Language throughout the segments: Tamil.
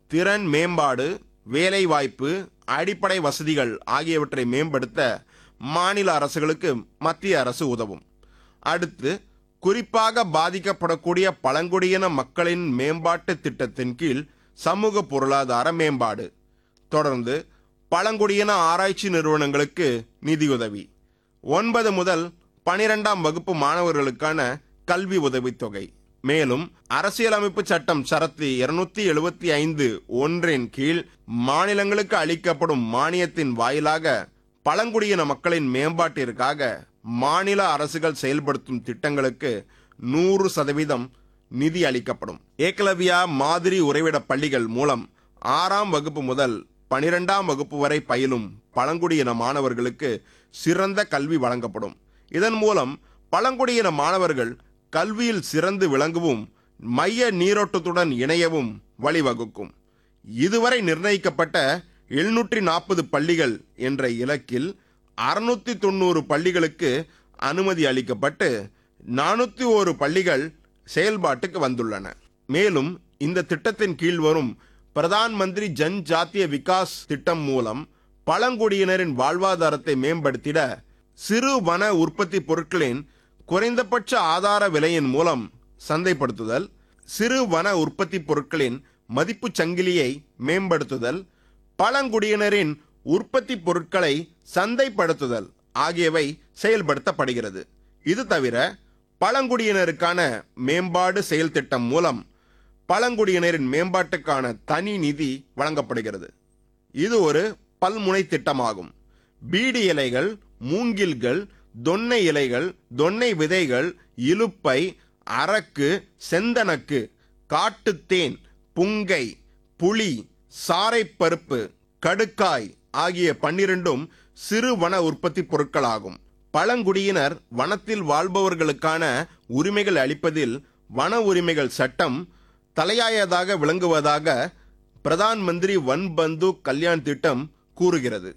திறன் மேம்பாடு வேலைவாய்ப்பு அடிப்படை வசதிகள் ஆகியவற்றை மேம்படுத்த மாநில அரசுகளுக்கு மத்திய அரசு உதவும் அடுத்து குறிப்பாக பாதிக்கப்படக்கூடிய பழங்குடியின மக்களின் மேம்பாட்டு திட்டத்தின் கீழ் சமூக பொருளாதார மேம்பாடு தொடர்ந்து பழங்குடியின ஆராய்ச்சி நிறுவனங்களுக்கு நிதியுதவி ஒன்பது முதல் பனிரெண்டாம் வகுப்பு மாணவர்களுக்கான கல்வி உதவித்தொகை மேலும் அரசியலமைப்பு சட்டம் சரத்து இருநூத்தி எழுபத்தி ஐந்து ஒன்றின் கீழ் மாநிலங்களுக்கு அளிக்கப்படும் மானியத்தின் வாயிலாக பழங்குடியின மக்களின் மேம்பாட்டிற்காக மாநில அரசுகள் செயல்படுத்தும் திட்டங்களுக்கு நூறு சதவீதம் நிதி அளிக்கப்படும் ஏகலவ்யா மாதிரி உறைவிட பள்ளிகள் மூலம் ஆறாம் வகுப்பு முதல் பனிரெண்டாம் வகுப்பு வரை பயிலும் பழங்குடியின மாணவர்களுக்கு சிறந்த கல்வி வழங்கப்படும் இதன் மூலம் பழங்குடியின மாணவர்கள் கல்வியில் சிறந்து விளங்கவும் மைய நீரோட்டத்துடன் இணையவும் வழிவகுக்கும் இதுவரை நிர்ணயிக்கப்பட்ட எழுநூற்றி நாற்பது பள்ளிகள் என்ற இலக்கில் அறுநூத்தி தொண்ணூறு பள்ளிகளுக்கு அனுமதி அளிக்கப்பட்டு நானூத்தி ஒரு பள்ளிகள் செயல்பாட்டுக்கு வந்துள்ளன மேலும் இந்த திட்டத்தின் கீழ் வரும் பிரதான் மந்திரி ஜன் ஜாத்திய விகாஸ் திட்டம் மூலம் பழங்குடியினரின் வாழ்வாதாரத்தை மேம்படுத்திட சிறு வன உற்பத்தி பொருட்களின் குறைந்தபட்ச ஆதார விலையின் மூலம் சந்தைப்படுத்துதல் சிறு வன உற்பத்தி பொருட்களின் மதிப்புச் சங்கிலியை மேம்படுத்துதல் பழங்குடியினரின் உற்பத்தி பொருட்களை சந்தைப்படுத்துதல் ஆகியவை செயல்படுத்தப்படுகிறது இது தவிர பழங்குடியினருக்கான மேம்பாடு செயல் திட்டம் மூலம் பழங்குடியினரின் மேம்பாட்டுக்கான தனி நிதி வழங்கப்படுகிறது இது ஒரு பல்முனை திட்டமாகும் பீடி இலைகள் மூங்கில்கள் தொன்னை இலைகள் தொன்னை விதைகள் இலுப்பை அரக்கு செந்தனக்கு காட்டுத்தேன் புங்கை புளி சாரைப்பருப்பு கடுக்காய் ஆகிய பன்னிரண்டும் சிறு வன உற்பத்தி பொருட்களாகும் பழங்குடியினர் வனத்தில் வாழ்பவர்களுக்கான உரிமைகள் அளிப்பதில் வன உரிமைகள் சட்டம் தலையாயதாக விளங்குவதாக பிரதான் மந்திரி வன் பந்து கல்யாண் திட்டம் கூறுகிறது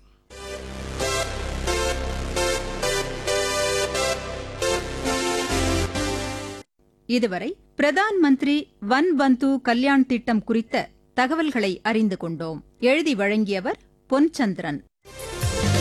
இதுவரை பிரதான் மந்திரி வன் பந்து கல்யாண் திட்டம் குறித்த தகவல்களை அறிந்து கொண்டோம் எழுதி வழங்கியவர் பொன்சந்திரன்